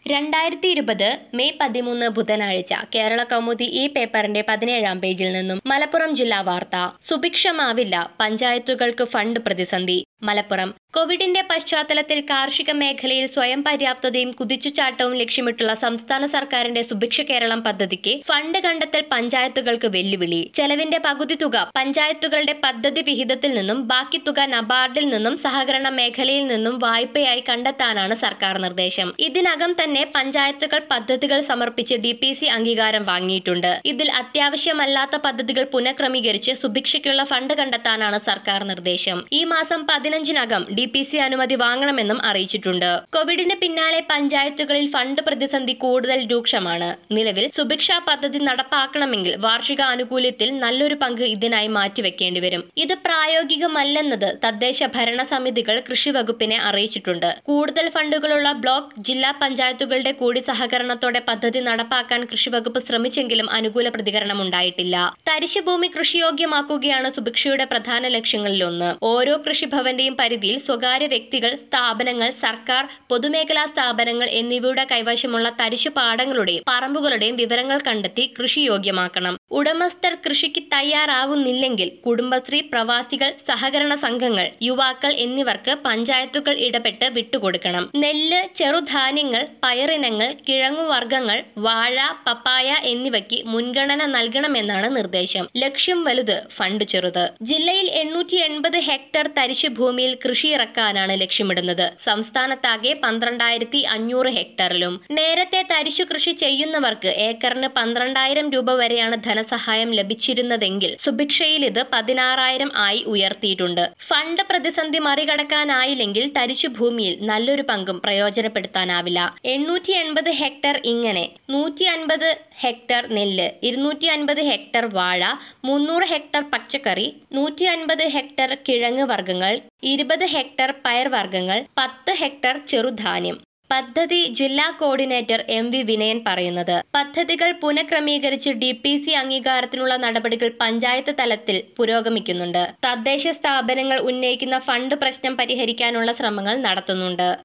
രണ്ടായിരത്തി ഇരുപത് മെയ് പതിമൂന്ന് ബുധനാഴ്ച കേരള കൗമുദി ഈ പേപ്പറിന്റെ പതിനേഴാം പേജിൽ നിന്നും മലപ്പുറം ജില്ലാ വാർത്ത സുഭിക്ഷമാവില്ല പഞ്ചായത്തുകൾക്ക് ഫണ്ട് പ്രതിസന്ധി മലപ്പുറം കോവിഡിന്റെ പശ്ചാത്തലത്തിൽ കാർഷിക മേഖലയിൽ സ്വയം പര്യാപ്തതയും കുതിച്ചുചാട്ടവും ലക്ഷ്യമിട്ടുള്ള സംസ്ഥാന സർക്കാരിന്റെ സുഭിക്ഷ കേരളം പദ്ധതിക്ക് ഫണ്ട് കണ്ടെത്തൽ പഞ്ചായത്തുകൾക്ക് വെല്ലുവിളി ചെലവിന്റെ പകുതി തുക പഞ്ചായത്തുകളുടെ പദ്ധതി വിഹിതത്തിൽ നിന്നും ബാക്കി തുക നബാർഡിൽ നിന്നും സഹകരണ മേഖലയിൽ നിന്നും വായ്പയായി കണ്ടെത്താനാണ് സർക്കാർ നിർദ്ദേശം ഇതിനകം തന്നെ പഞ്ചായത്തുകൾ പദ്ധതികൾ സമർപ്പിച്ച് ഡി പി സി അംഗീകാരം വാങ്ങിയിട്ടുണ്ട് ഇതിൽ അത്യാവശ്യമല്ലാത്ത പദ്ധതികൾ പുനഃക്രമീകരിച്ച് സുഭിക്ഷയ്ക്കുള്ള ഫണ്ട് കണ്ടെത്താനാണ് സർക്കാർ നിർദ്ദേശം ഈ മാസം പതിനഞ്ചിനകം ഡി പി സി അനുമതി വാങ്ങണമെന്നും അറിയിച്ചിട്ടുണ്ട് കോവിഡിന് പിന്നാലെ പഞ്ചായത്തുകളിൽ ഫണ്ട് പ്രതിസന്ധി കൂടുതൽ രൂക്ഷമാണ് നിലവിൽ സുഭിക്ഷ പദ്ധതി നടപ്പാക്കണമെങ്കിൽ വാർഷിക ആനുകൂല്യത്തിൽ നല്ലൊരു പങ്ക് ഇതിനായി മാറ്റിവെക്കേണ്ടി വരും ഇത് പ്രായോഗികമല്ലെന്നത് തദ്ദേശ ഭരണ സമിതികൾ കൃഷി വകുപ്പിനെ അറിയിച്ചിട്ടുണ്ട് കൂടുതൽ ഫണ്ടുകളുള്ള ബ്ലോക്ക് ജില്ലാ പഞ്ചായത്തുകളുടെ കൂടി സഹകരണത്തോടെ പദ്ധതി നടപ്പാക്കാൻ കൃഷിവകുപ്പ് ശ്രമിച്ചെങ്കിലും അനുകൂല പ്രതികരണം ഉണ്ടായിട്ടില്ല തരിശുഭൂമി കൃഷിയോഗ്യമാക്കുകയാണ് സുഭിക്ഷയുടെ പ്രധാന ലക്ഷ്യങ്ങളിലൊന്ന് ഓരോ കൃഷിഭവന്റെയും പരിധിയിൽ സ്വകാര്യ വ്യക്തികൾ സ്ഥാപനങ്ങൾ സർക്കാർ പൊതുമേഖലാ സ്ഥാപനങ്ങൾ എന്നിവയുടെ കൈവശമുള്ള തരിശു പാടങ്ങളുടെയും പറമ്പുകളുടെയും വിവരങ്ങൾ കണ്ടെത്തി കൃഷിയോഗ്യമാക്കണം ഉടമസ്ഥർ കൃഷിക്ക് തയ്യാറാവുന്നില്ലെങ്കിൽ കുടുംബശ്രീ പ്രവാസികൾ സഹകരണ സംഘങ്ങൾ യുവാക്കൾ എന്നിവർക്ക് പഞ്ചായത്തുകൾ ഇടപെട്ട് വിട്ടുകൊടുക്കണം നെല്ല് ചെറുധാന്യങ്ങൾ പയറിനങ്ങൾ കിഴങ്ങുവർഗ്ഗങ്ങൾ വാഴ പപ്പായ എന്നിവയ്ക്ക് മുൻഗണന നൽകണമെന്നാണ് നിർദ്ദേശം ലക്ഷ്യം വലുത് ഫണ്ട് ചെറുത് ജില്ലയിൽ എണ്ണൂറ്റി എൺപത് ഹെക്ടർ തരിശു ഭൂമിയിൽ കൃഷി ഇറക്കാനാണ് ലക്ഷ്യമിടുന്നത് സംസ്ഥാനത്താകെ പന്ത്രണ്ടായിരത്തി അഞ്ഞൂറ് ഹെക്ടറിലും നേരത്തെ തരിശു കൃഷി ചെയ്യുന്നവർക്ക് ഏക്കറിന് പന്ത്രണ്ടായിരം രൂപ വരെയാണ് ധനസഹായം ലഭിച്ചിരുന്നതെങ്കിൽ സുഭിക്ഷയിൽ ഇത് പതിനാറായിരം ആയി ഉയർത്തിയിട്ടുണ്ട് ഫണ്ട് പ്രതിസന്ധി മറികടക്കാനായില്ലെങ്കിൽ തരിശു ഭൂമിയിൽ നല്ലൊരു പങ്കും പ്രയോജനപ്പെടുത്താനാവില്ല എണ്ണൂറ്റി എൺപത് ഹെക്ടർ ഇങ്ങനെ നൂറ്റി അൻപത് ഹെക്ടർ നെല്ല് ഇരുന്നൂറ്റി അൻപത് ഹെക്ടർ വാഴ മുന്നൂറ് ഹെക്ടർ പച്ചക്കറി നൂറ്റി അൻപത് ഹെക്ടർ കിഴങ്ങ് വർഗ്ഗങ്ങൾ ഇരുപത് ഹെക്ടർ പയർ വർഗ്ഗങ്ങൾ പത്ത് ഹെക്ടർ ചെറുധാന്യം പദ്ധതി ജില്ലാ കോർഡിനേറ്റർ എം വി വിനയൻ പറയുന്നത് പദ്ധതികൾ പുനഃക്രമീകരിച്ച് ഡി പി സി അംഗീകാരത്തിനുള്ള നടപടികൾ പഞ്ചായത്ത് തലത്തിൽ പുരോഗമിക്കുന്നുണ്ട് തദ്ദേശ സ്ഥാപനങ്ങൾ ഉന്നയിക്കുന്ന ഫണ്ട് പ്രശ്നം പരിഹരിക്കാനുള്ള ശ്രമങ്ങൾ നടത്തുന്നുണ്ട്